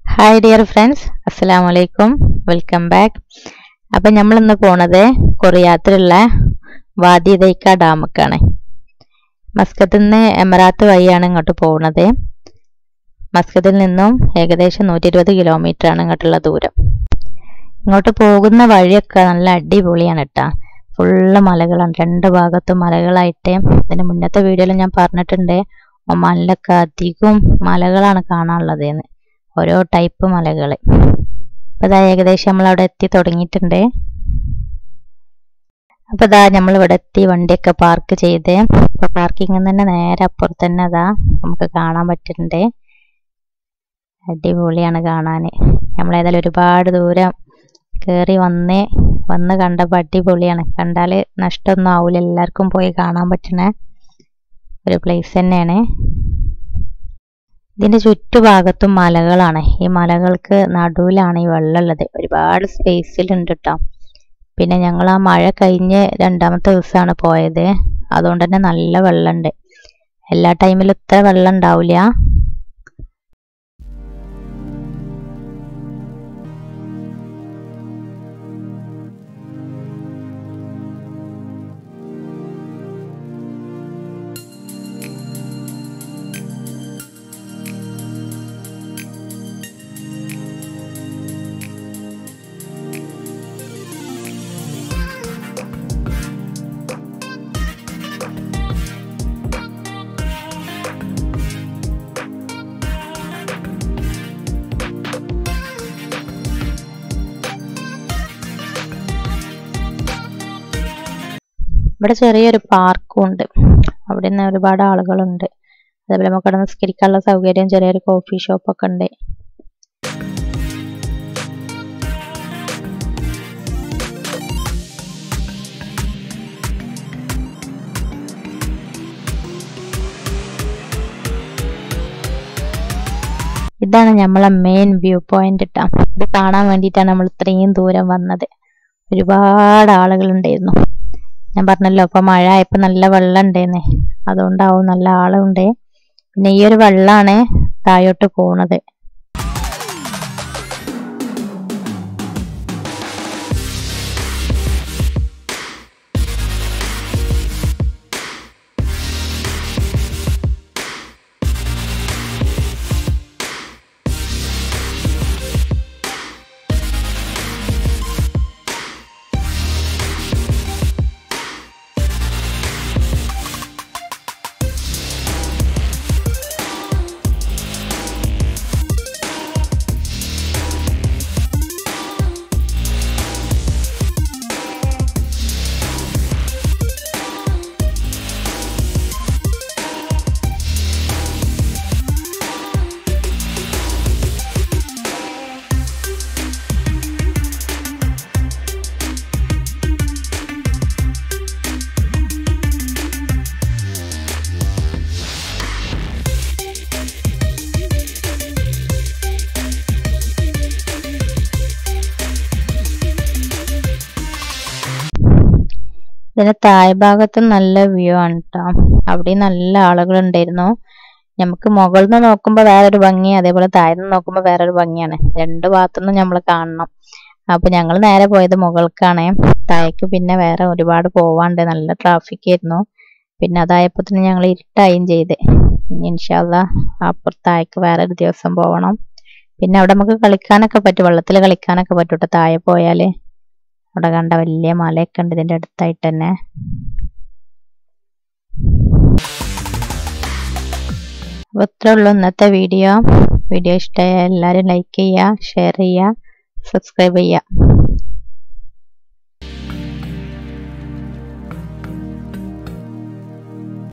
hi dear friends അസ്സലാമു അലൈക്കും welcome back അപ്പം നമ്മളിന്ന് പോണത് കൊറിയാത്തിലുള്ള വാദി ദൈക്ക ഡാമക്കാണ് മസ്കത്തിൽ നിന്ന് എമറാത്ത് വഴിയാണ് ഇങ്ങോട്ട് പോകുന്നത് മസ്കത്തിൽ നിന്നും ഏകദേശം നൂറ്റി ഇരുപത് കിലോമീറ്റർ ആണ് ഇങ്ങോട്ടുള്ള ദൂരം ഇങ്ങോട്ട് പോകുന്ന വഴിയൊക്കെ നല്ല അടിപൊളിയാണ് കേട്ടോ ഫുള്ള് മലകളാണ് രണ്ട് ഭാഗത്തും മലകളായിട്ട് ഇതിന് മുന്നത്തെ വീഡിയോയിൽ ഞാൻ പറഞ്ഞിട്ടുണ്ട് ഒമാനിലൊക്കെ അധികം മലകളാണ് കാണാനുള്ളത് എന്ന് ഓരോ ടൈപ്പ് മലകൾ അപ്പോൾ ഇതാ ഏകദേശം നമ്മൾ അവിടെ എത്തി തുടങ്ങിയിട്ടുണ്ട് അപ്പോൾ ഇതാ നമ്മൾ ഇവിടെ എത്തി വണ്ടിയൊക്കെ പാർക്ക് ചെയ്ത് അപ്പോൾ പാർക്കിങ്ങിൽ തന്നെ നേരെ അപ്പുറത്ത് തന്നെ അതാ നമുക്ക് കാണാൻ പറ്റുന്നുണ്ട് അടിപൊളിയാണ് കാണാൻ നമ്മളേതായാലും ഒരുപാട് ദൂരം കയറി വന്ന് വന്ന് കണ്ടപ്പോൾ അടിപൊളിയാണ് കണ്ടാൽ നഷ്ടമൊന്നും ആവില്ല എല്ലാവർക്കും പോയി കാണാൻ പറ്റുന്ന ഒരു പ്ലേസ് തന്നെയാണ് ഇതിന്റെ ചുറ്റുഭാഗത്തും മലകളാണ് ഈ മലകൾക്ക് നടുവിലാണ് ഈ വെള്ളമുള്ളത് ഒരുപാട് സ്പേസിലുണ്ട് കേട്ടോ പിന്നെ ഞങ്ങൾ ആ മഴ കഴിഞ്ഞ് രണ്ടാമത്തെ ദിവസമാണ് പോയത് അതുകൊണ്ട് തന്നെ നല്ല വെള്ളമുണ്ട് എല്ലാ ടൈമിലും ഇത്ര വെള്ളം ഉണ്ടാവില്ല ഇവിടെ ചെറിയൊരു പാർക്കും ഉണ്ട് അവിടെ നിന്ന് ഒരുപാട് ആളുകളുണ്ട് അതേപോലെ നമുക്ക് അവിടെ നിസ്കരിക്കാനുള്ള സൗകര്യം ചെറിയൊരു കോഫി ഷോപ്പൊക്കെ ഉണ്ട് ഇതാണ് നമ്മളെ മെയിൻ വ്യൂ പോയിന്റ് ഇട്ടാ ഇത് കാണാൻ വേണ്ടിയിട്ടാണ് നമ്മൾ ഇത്രയും ദൂരം വന്നത് ഒരുപാട് ആളുകൾ ഉണ്ടായിരുന്നു ഞാൻ പറഞ്ഞല്ലോ അപ്പൊ മഴ ആയപ്പോ നല്ല വെള്ളം ഉണ്ടായിരുന്നേ അതുകൊണ്ടാവും നല്ല ആളുണ്ട് പിന്നെ ഈ ഒരു വെള്ളമാണ് താഴോട്ട് പോണത് ഇതിന് താഴെ ഭാഗത്ത് നല്ല വ്യൂ ആണ് കേട്ടോ അവിടെ നല്ല ആളുകൾ ഉണ്ടായിരുന്നു നമുക്ക് മുകളിൽ നിന്ന് നോക്കുമ്പോൾ വേറൊരു ഭംഗി അതേപോലെ താഴെ നിന്ന് നോക്കുമ്പോൾ വേറൊരു ഭംഗിയാണ് രണ്ട് ഭാഗത്തുനിന്നും നമ്മൾ കാണണം അപ്പൊ ഞങ്ങൾ നേരെ പോയത് മുകൾക്കാണ് താഴേക്ക് പിന്നെ വേറെ ഒരുപാട് പോവാണ്ട് നല്ല ട്രാഫിക് ആയിരുന്നു പിന്നെ അതായപ്പോ തന്നെ ഞങ്ങൾ ഇരുട്ടായും ചെയ്ത് ഇൻഷാല്ല അപ്പുറത്തായക്ക് വേറെ ഒരു ദിവസം പോകണം പിന്നെ അവിടെ നമുക്ക് കളിക്കാനൊക്കെ പറ്റും വെള്ളത്തിൽ കളിക്കാനൊക്കെ പറ്റും കേട്ടോ താഴെ പോയാല് അവിടെ കണ്ട വലിയ മലയൊക്കെ ഉണ്ട് ഇതിന്റെ അടുത്തായിട്ട് തന്നെ അപ്പോൾ ഇത്രേ ഉള്ളൂ ഇന്നത്തെ വീഡിയോ വീഡിയോ ഇഷ്ടമായ എല്ലാവരും ലൈക്ക് ചെയ്യുക ഷെയർ ചെയ്യുക സബ്സ്ക്രൈബ് ചെയ്യുക